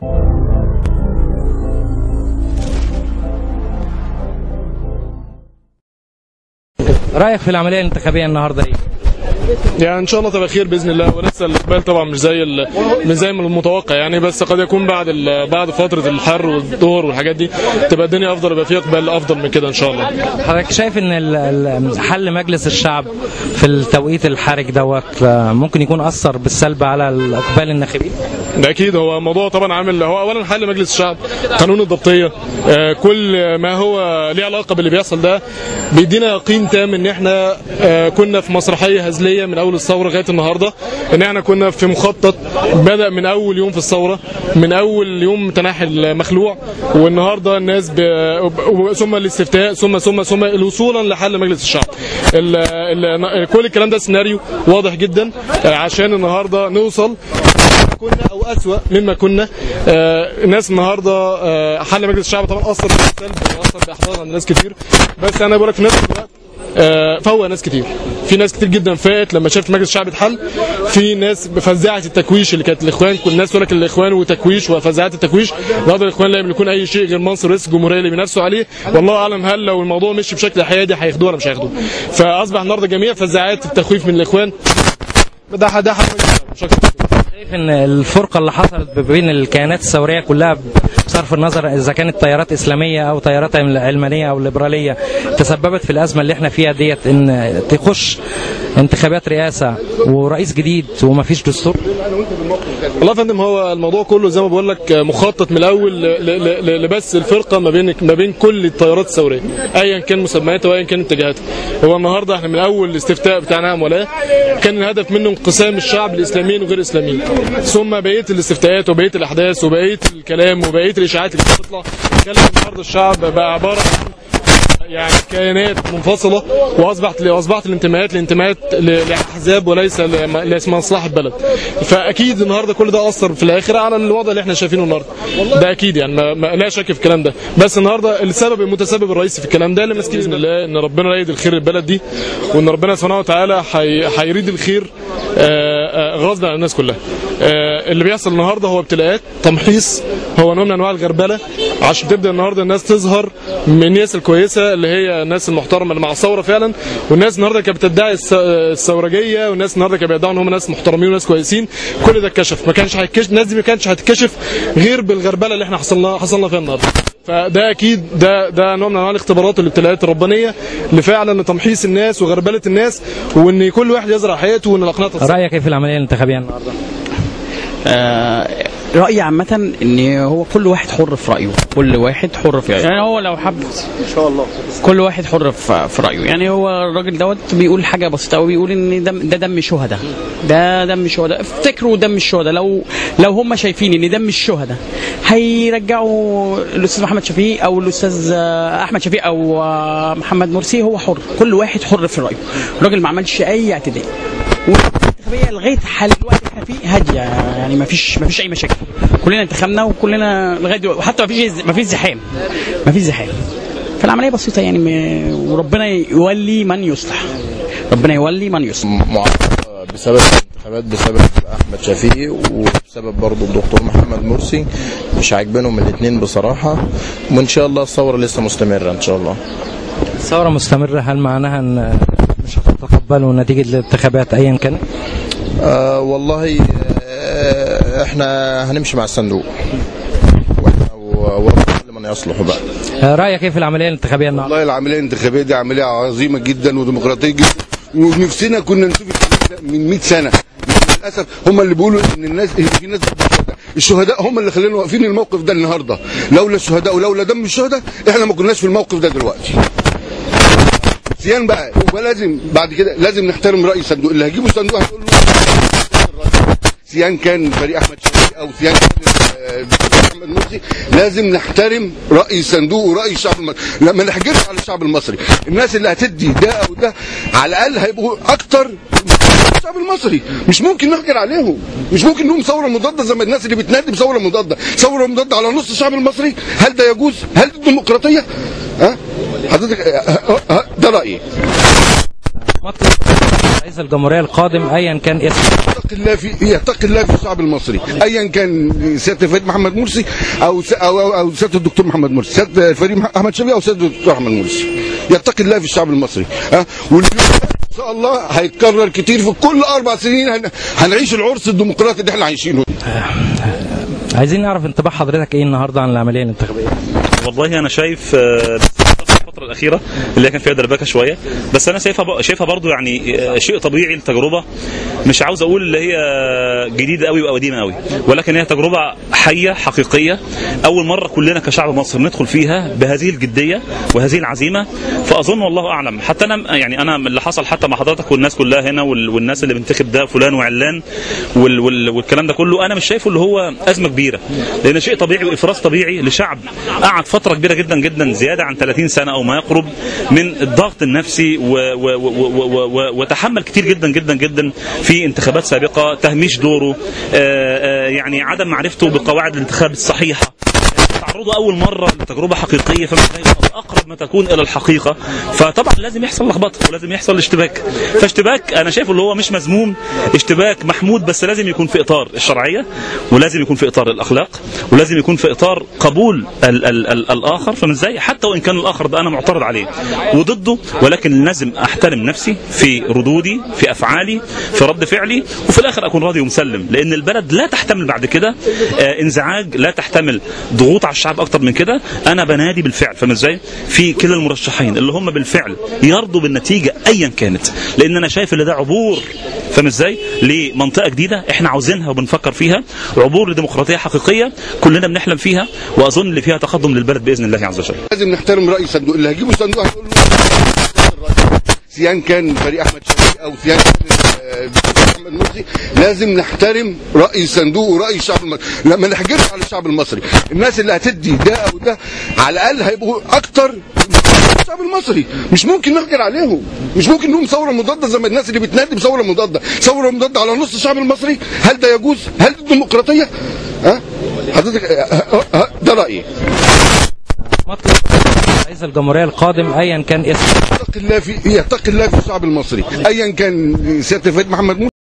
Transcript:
رايك في العمليه الانتخابيه النهارده ايه؟ يعني ان شاء الله تبقى خير باذن الله ولسه الاقبال طبعا مش زي ال- مش زي ما المتوقع يعني بس قد يكون بعد ال- بعد فتره الحر والظهر والحاجات دي تبقى الدنيا افضل يبقى في اقبال افضل من كده ان شاء الله حضرتك شايف ان ال- ال- حل مجلس الشعب في التوقيت الحرج دوت آه، ممكن يكون اثر بالسلب على الاقبال الناخبين؟ ده اكيد هو الموضوع طبعا عامل هو اولا حل مجلس الشعب قانون الضبطيه آه، كل ما هو ليه علاقه باللي بيحصل ده بيدينا يقين تام ان احنا آه، كنا في مسرحيه هزليه من اول الثوره لغايه النهارده ان احنا كنا في مخطط بدا من اول يوم في الثوره من اول يوم تناحي المخلوع والنهارده الناس ب... و- ثم الاستفتاء ثم ثم ثم وصولا لحل مجلس الشعب ال... ال... كل الكلام ده سيناريو واضح جدا آه، عشان النهارده نوصل كنا او اسوا مما كنا آه الناس النهارده آه حل مجلس الشعب طبعا اثر بالسلب واثر باحباط عند ناس كتير بس انا بقول لك في نفس الوقت آه فوق ناس كتير في ناس كتير جدا فات لما شافت مجلس الشعب اتحل في ناس بفزاعه التكويش اللي كانت الاخوان كل الناس تقول لك الاخوان وتكويش وفزاعات التكويش النهارده الاخوان لا يملكون اي شيء غير منصب رئيس الجمهوريه اللي بينافسوا عليه والله اعلم هل لو الموضوع مشي بشكل حيادي هياخدوه ولا مش هياخدوه فاصبح النهارده جميع فزاعات التخويف من الاخوان ده ده حل مجلس الشعب مش أكتر. شايف ان الفرقه اللي حصلت بين الكيانات الثوريه كلها بصرف النظر اذا كانت تيارات اسلاميه او تيارات علمانيه او ليبراليه تسببت في الازمه اللي احنا فيها ديت ان تخش انتخابات رئاسه ورئيس جديد ومفيش دستور والله يا فندم هو الموضوع كله زي ما بقول لك مخطط من الاول ل- ل- ل- لبس الفرقه ما بين ما بين كل التيارات الثوريه ايا كان مسمياتها وايا كان اتجاهاتها هو النهارده احنا من اول الاستفتاء بتاع نعم ولا كان الهدف منه انقسام الشعب لاسلاميين وغير اسلاميين ثم بقيه الاستفتاءات وبقيه الاحداث وبقيه الكلام وبقيه الاشاعات اللي بتطلع خلت النهارده الشعب بقى عباره عن يعني كيانات منفصله واصبحت واصبحت الانتماءات لانتماءات ل- لاحزاب وليس لم- لمصلحه بلد فاكيد النهارده كل ده اثر في الاخر على الوضع اللي احنا شايفينه النهارده ده اكيد يعني ما ما لا شك في الكلام ده بس النهارده السبب المتسبب الرئيسي في الكلام ده اللي ماسكين باذن الله ان ربنا لا يريد الخير للبلد دي وان ربنا سبحانه وتعالى حي- هيريد الخير آه، آه، غصب عن الناس كلها آه، اللي بيحصل النهارده هو ابتلاءات تمحيص هو نوع من انواع الغربله عشان تبدا النهارده الناس تظهر من الناس الكويسه اللي هي الناس المحترمه اللي مع الثوره فعلا والناس النهارده كانت بتدعي الس- الثورجيه والناس النهارده كانوا بيدعوا ان هم ناس محترمين وناس كويسين كل ده اتكشف ما كانش هيتكشف الناس دي ما كانش هتتكشف غير بالغربله اللي احنا حصلنا حصلنا فيها النهارده فده اكيد ده ده نوع من انواع الاختبارات والابتلاءات الربانيه اللي فعلا لتمحيص الناس وغربله الناس وان كل واحد يزرع حياته وان الاقناع تتص- رايك ايه في العمليه الانتخابيه النهارده؟ آه، رأيي عامة ان هو كل واحد حر في رأيه كل واحد حر في رأيه يعني هو لو حب ان شاء الله كل واحد حر في في رأيه يعني هو الراجل دوت بيقول حاجة بسيطة قوي بيقول ان دم ده دم شهداء ده دم شهداء افتكروا دم الشهداء لو لو هم شايفين ان دم الشهداء هيرجعوا الاستاذ محمد شفيق او الاستاذ آه، احمد شفيق او آه، محمد مرسي هو حر كل واحد حر في رأيه الراجل ما عملش اي اعتداء الانتخابيه لغايه حال الوقت اللي احنا فيه هاديه يعني ما فيش ما فيش اي مشاكل كلنا انتخبنا وكلنا لغايه دلوقتي وحتى ما فيش ما فيش زحام ما فيش زحام فالعمليه بسيطه يعني م- وربنا يولي من يصلح ربنا يولي من يصلح معارضة بسبب الانتخابات بسبب احمد شفيق وبسبب برضه الدكتور محمد مرسي مش عاجبينهم الاثنين بصراحه وان شاء الله الثوره لسه مستمره ان شاء الله الثوره مستمره هل معناها ان مش هتتقبلوا نتيجه الانتخابات ايا كان؟ آه والله آه احنا هنمشي مع الصندوق واحنا و- وربنا لمن يصلح بقى آه، رايك ايه في العمليه الانتخابيه النهارده؟ والله العمليه الانتخابيه دي عمليه عظيمه جدا وديمقراطيه جدا ونفسنا كنا نشوف الكلام ده من 100 سنه للاسف هم اللي بيقولوا ان الناس إن في ناس ضد الشهداء الشهداء هم اللي خلينا واقفين الموقف ده النهارده لولا الشهداء ولولا دم الشهداء احنا ما كناش في الموقف ده دلوقتي سيان بقى ولازم بعد كده لازم نحترم راي الصندوق اللي هيجيبوا الصندوق هتقول له سيان كان فريق احمد شفيق او سيان كان آه، الدكتور محمد مرسي لازم نحترم راي الصندوق وراي الشعب المصري لا ما نحجرش على الشعب المصري الناس اللي هتدي ده او ده على الاقل هيبقوا اكتر من الشعب المصري مش ممكن نحجر عليهم مش ممكن نقوم ثوره مضاده زي ما الناس اللي بتنادي بثوره مضاده ثوره مضاده على نص الشعب المصري هل ده يجوز هل دي ديمقراطيه ها حضرتك آه، آه، آه، ده رايي مطلب رئيس الجمهوريه القادم ايا كان اسمه يتقي الله في يتقي الله في الشعب المصري ايا كان سياده الفريق محمد مرسي او س- او او, أو سياده الدكتور محمد مرسي سياده الفريق مح- احمد شفيق او سياده الدكتور احمد مرسي يتقي الله في الشعب المصري ها واليوم ان شاء الله هيتكرر كتير في كل اربع سنين هن... هنعيش العرس الديمقراطي اللي احنا عايشينه عايزين نعرف انطباع حضرتك ايه النهارده عن العمليه الانتخابيه والله انا شايف آه، الفترة الأخيرة اللي كان فيها دربكة شوية بس أنا شايفها ب- شايفها برضو يعني آه، شيء طبيعي التجربة مش عاوز أقول اللي هي جديدة قوي أو قديمة قوي ولكن هي تجربة حية حقيقية أول مرة كلنا كشعب مصر ندخل فيها بهذه الجدية وهذه العزيمة فأظن والله أعلم حتى أنا يعني أنا من اللي حصل حتى مع حضرتك والناس كلها هنا وال- والناس اللي بنتخب ده فلان وعلان وال وال والكلام ده كله أنا مش شايفه اللي هو أزمة كبيرة لأن شيء طبيعي وإفراز طبيعي لشعب قعد فترة كبيرة جدا جدا زيادة عن 30 سنة أو ما يقرب من الضغط النفسي و و و و و و وتحمل كتير جدا جدا جدا في انتخابات سابقة تهميش دوره آه، آه، يعني عدم معرفته بقواعد الانتخاب الصحيحة تعرضوا اول مره لتجربه حقيقيه فمن اقرب ما تكون الى الحقيقه فطبعا لازم يحصل لخبطه ولازم يحصل اشتباك فاشتباك انا شايفه اللي هو مش مذموم اشتباك محمود بس لازم يكون في اطار الشرعيه ولازم يكون في اطار الاخلاق ولازم يكون في اطار قبول ال ال ال الاخر فمن ازاي حتى وان كان الاخر ده انا معترض عليه وضده ولكن لازم احترم نفسي في ردودي في افعالي في رد فعلي وفي الاخر اكون راضي ومسلم لان البلد لا تحتمل بعد كده آه، انزعاج لا تحتمل ضغوط على الشعب اكتر من كده انا بنادي بالفعل فاهم ازاي في كلا المرشحين اللي هم بالفعل يرضوا بالنتيجه ايا كانت لان انا شايف ان ده عبور فاهم ازاي لمنطقه جديده احنا عاوزينها وبنفكر فيها عبور لديمقراطيه حقيقيه كلنا بنحلم فيها واظن اللي فيها تقدم للبلد باذن الله عز وجل لازم نحترم راي صندوق اللي هيجيبوا صندوق هنقول له سيان كان فريق احمد شفيق او سيان كان آه، الدكتور احمد مرسي لازم نحترم راي الصندوق وراي الشعب المصري لما نحجرش على الشعب المصري الناس اللي هتدي ده او ده على الاقل هيبقوا اكتر من الشعب المصري مش ممكن نحجر عليهم مش ممكن نقوم ثوره مضاده زي ما الناس اللي بتنادي بثوره مضاده ثوره مضاده على نص الشعب المصري هل ده يجوز هل دي ديمقراطيه ها حضرتك آه، آه، آه، ده رايي مطلب رئيس الجمهوريه القادم ايا كان اسمه يتقي الله في يتقي الله في الشعب المصري ايا كان سياده الفريق محمد مرسي